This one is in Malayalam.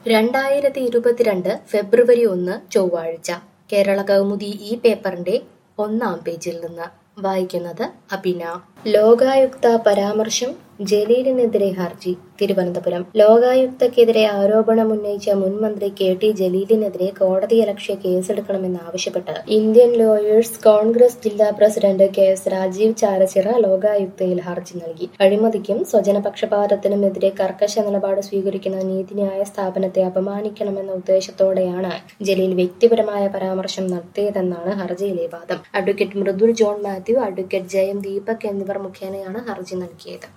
രണ്ടായിരത്തി ഇരുപത്തിരണ്ട് ഫെബ്രുവരി ഒന്ന് ചൊവ്വാഴ്ച കേരള കൗമുദി ഈ പേപ്പറിന്റെ ഒന്നാം പേജിൽ നിന്ന് വായിക്കുന്നത് അബിന ലോകായുക്ത പരാമർശം ജലീലിനെതിരെ ഹർജി തിരുവനന്തപുരം ലോകായുക്തക്കെതിരെ ആരോപണമുന്നയിച്ച മുൻ മന്ത്രി കെ ടി ജലീലിനെതിരെ കോടതിയലക്ഷ്യ കേസെടുക്കണമെന്നാവശ്യപ്പെട്ട് ഇന്ത്യൻ ലോയേഴ്സ് കോൺഗ്രസ് ജില്ലാ president K S Rajeev Charachira ലോകായുക്തയിൽ ഹർജി നൽകി അഴിമതിക്കും സ്വജനപക്ഷപാതത്തിനുമെതിരെ കർക്കശ നിലപാട് സ്വീകരിക്കുന്ന നീതിന്യായ സ്ഥാപനത്തെ അപമാനിക്കണമെന്ന ഉദ്ദേശത്തോടെയാണ് ജലീൽ വ്യക്തിപരമായ പരാമർശം നടത്തിയതെന്നാണ് ഹർജിയിലെ വാദം അഡ്വക്കേറ്റ് മൃദുൽ ജോൺ മാത്യു അഡ്വക്കേറ്റ് ജയം ദീപക് എന്നിവർ മുഖേനയാണ് ഹർജി നൽകിയത്